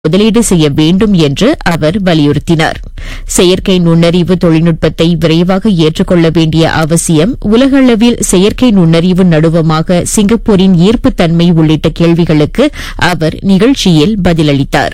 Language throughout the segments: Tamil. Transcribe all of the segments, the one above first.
முதலீடு செய்ய வேண்டும் என்று அவர் வலியுறுத்தினார் செயற்கை நுண்ணறிவு தொழில்நுட்பத்தை விரைவாக ஏற்றுக்கொள்ள வேண்டிய அவசியம் உலகளவில் செயற்கை நுண்ணறிவு நடுவமாக சிங்கப்பூரின் ஈர்ப்புத்தன்மை உள்ளிட்ட கேள்விகளுக்கு அவர் நிகழ்ச்சியில் பதிலளித்தார்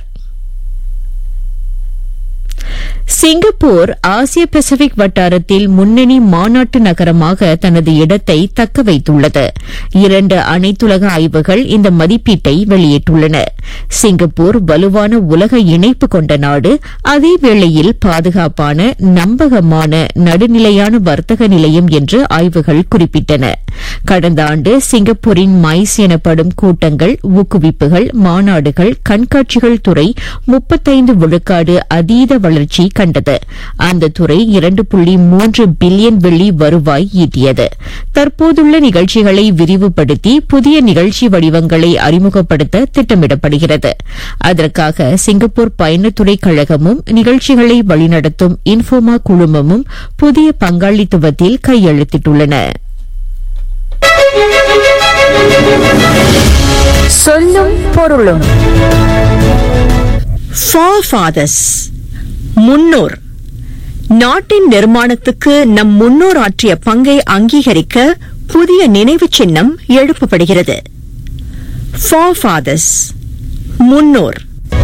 சிங்கப்பூர் ஆசிய பசிபிக் வட்டாரத்தில் முன்னணி மாநாட்டு நகரமாக தனது இடத்தை தக்க வைத்துள்ளது இரண்டு அனைத்துலக ஆய்வுகள் இந்த மதிப்பீட்டை வெளியிட்டுள்ளன சிங்கப்பூர் வலுவான உலக இணைப்பு கொண்ட நாடு அதேவேளையில் பாதுகாப்பான நம்பகமான நடுநிலையான வர்த்தக நிலையம் என்று ஆய்வுகள் குறிப்பிட்டன கடந்த ஆண்டு சிங்கப்பூரின் மைஸ் எனப்படும் கூட்டங்கள் ஊக்குவிப்புகள் மாநாடுகள் கண்காட்சிகள் துறை முப்பத்தைந்து விழுக்காடு அதீத வளர்ச்சி கண்டது அந்த துறை இரண்டு புள்ளி மூன்று பில்லியன் வெள்ளி வருவாய் ஈட்டியது தற்போதுள்ள நிகழ்ச்சிகளை விரிவுபடுத்தி புதிய நிகழ்ச்சி வடிவங்களை அறிமுகப்படுத்த திட்டமிடப்படுகிறது அதற்காக சிங்கப்பூர் பயணத்துறை கழகமும் நிகழ்ச்சிகளை வழிநடத்தும் இன்ஃபோமா குழுமமும் புதிய பங்காளித்துவத்தில் கையெழுத்திட்டுள்ளன சொல்லும் பொருளும் forefathers முன்னோர் நாட்டின் நிர்மாணத்துக்கு நம் முன்னோர் ஆற்றிய பங்கை அங்கீகரிக்க புதிய நினைவுச் சின்னம் எழுப்பப்படுகிறது forefathers முன்னோர்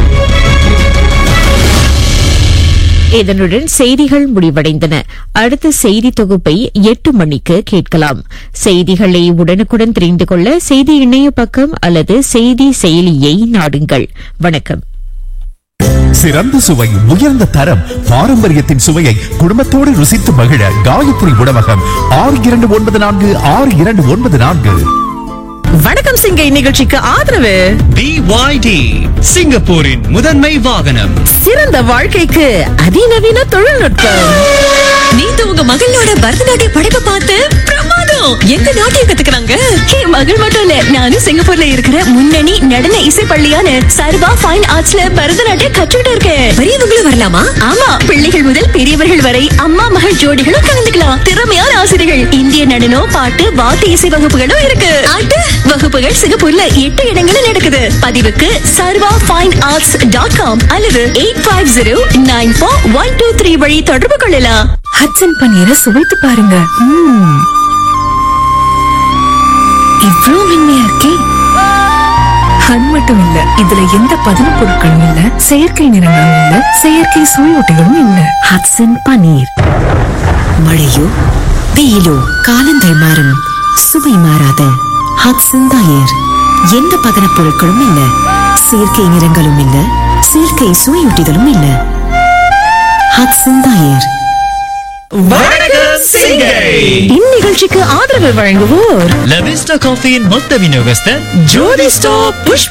இதனுடன் செய்திகள் முடிவடைந்தன அடுத்த செய்தி தொகுப்பை எட்டு மணிக்கு கேட்கலாம் செய்திகளை உடனுக்குடன் தெரிந்து கொள்ள செய்தி இணைய பக்கம் அல்லது செய்தி செயலியை நாடுங்கள் வணக்கம் சிறந்த சுவை உயர்ந்த தரம் பாரம்பரியத்தின் சுவையை குடும்பத்தோடு ருசித்து மகிழ காயத்ரி உணவகம் ஆறு இரண்டு ஒன்பது நான்கு ஆறு இரண்டு ஒன்பது நான்கு வணக்கம் சிங்கை நிகழ்ச்சிக்கு ஆதரவு BYD சிங்கப்பூரின் முதன்மை வாகனம் சிறந்த வாழ்க்கைக்கு அதிநவீன தொழில்நுட்பம் நீத்து உங்க மகளோட பரதநாட்டிய படைப்பை பார்த்து பிரமாதம் எங்க நாட்டியம் கத்துக்கிறாங்க என் மகள் மட்டும் இல்ல நானும் சிங்கப்பூர்ல இருக்கிற முன்னணி நடன இசை பள்ளியான சர்வா ஃபைன் ஆர்ட்ஸ்ல பரதநாட்டியம் கற்றுக்கிட்டு இருக்கேன் பெரியவங்களும் வரலாமா ஆமா பிள்ளைகள் முதல் பெரியவர்கள் வரை அம்மா மகள் ஜோடிகளும் கலந்துக்கலாம் திறமையான ஆசிரியர்கள் இந்திய நடனம் பாட்டு வாத்திய இசை வகுப்புகளும் இருக்கு ஆட்டு வகுப்புகள் சிங்கப்பூர்ல எட்டு இடங்களில் நடக்குது பதிவுக்கு Sarva fine arts dot com அல்லது eight five zero nine four one two three வழி தொடர்பு கொள்ளலாம் ஹட்சன் பன்னீரை சுவைத்து பாருங்க ம்ம். இவ்ளோ மென்மையா இருக்கே அது மட்டும் இல்ல இதுல எந்த பதன பொருட்களும் இல்ல செயற்கை நிறங்களும் இல்ல செயற்கை சுவையொட்டிகளும் இல்ல ஹட்சன் பன்னீர் மழையோ வெயிலோ காலங்கள் மாறும் சுவை மாறாத ஹட்சன் தயிர் எந்த பதனப் பொருட்களும் இல்ல செயற்கை நிறங்களும் இல்ல செயற்கை சுவையூட்டிகளும் இல்ல ஹட்சன் தயிர் இந்நிகழ்ச்சிக்கு ஆதரவு வழங்குவோர் லவிஸ்டா காஃபியின் மொத்த விநியோகஸ்தர் ஜோதி ஸ்டாப் புஷ்பா